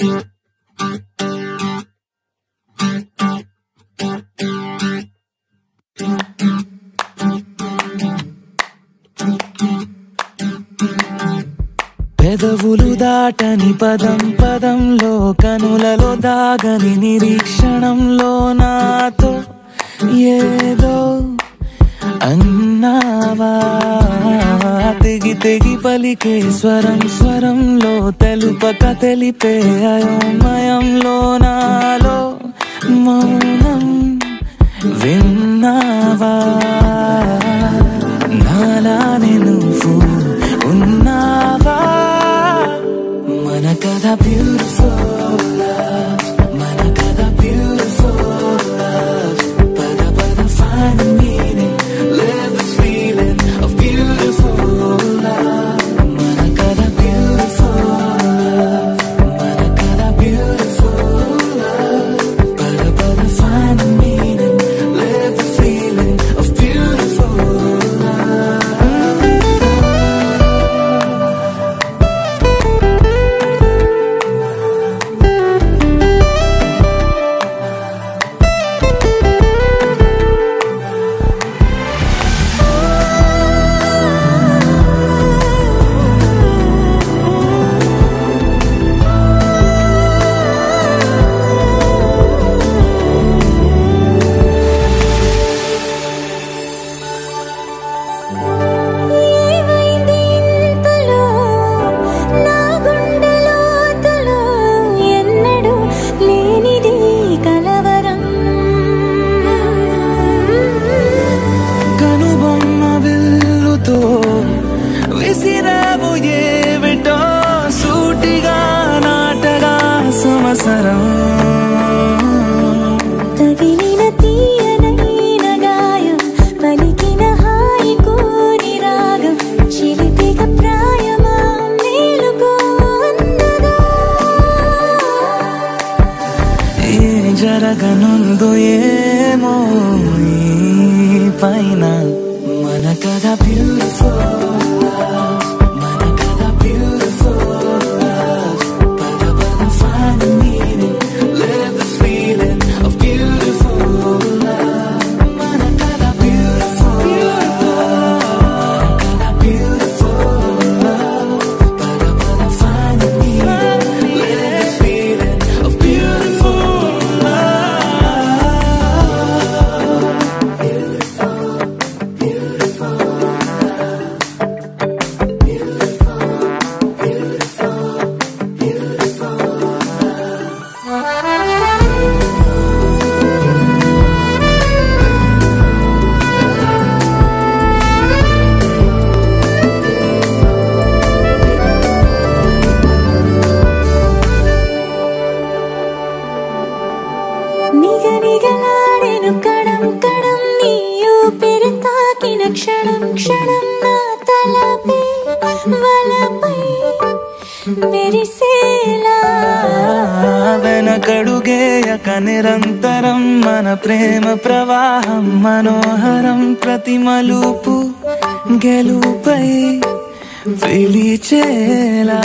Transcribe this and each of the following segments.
పెదవులు దాటని పదం పదంలో కనులలో దాగని నిరీక్షణంలో నాతో ఏదో అన్నావా తెగి తెగి పలికే స్వరం స్వరంలో తెలుపక తెలిపే అయోమయంలో నాలో మౌనం విన్నావా నాలానే నువ్వు ఉన్నావా మన కథ బ్యూటిఫుల్ మన కథ బ్యూటిఫుల్ పద పద find the meaning live this feeling of beautiful మన కథ beautiful మన కథ beautiful పద పద find the meaning live the feeling of beautiful ఏమైంది ఇంతలో నా గుండెలోతులో ఎన్నడూ లేనిది కలవరం కనుబొమ్మ విల్లుతో విసిరావు ఏమిటో సూటిగా నాటగా సమసరం తగిలిన తీయనైన గాయం పలికిన హాయి కోరి రాగం చిలిపిక ప్రాయమా మేలుకో అందగా ఏ జరగనుందో ఏమో ఈ పైన మన కథ బ్యూటిఫుల్ మన కథ బ్యూటిఫుల్ పద పద find the meaning live this feeling of beautiful మన కథ beautiful మన కథ beautiful పద పద find the meaning live this feeling of beautiful నిగనిగలాడెను Kadam Kadam నీ ఊపిరి తాకిన క్షణం క్షణం నా తలపై వలపై మెరిసేలా వెనకడుగేయక నిరంతరం మన ప్రేమ ప్రవాహం మనోహరం ప్రతి మలుపు గెలుపై పిలిచేలా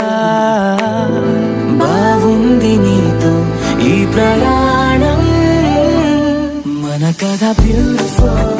బాగుంది నీతో ఈ ప్రయాణం మన కథ బ్యూటిఫుల్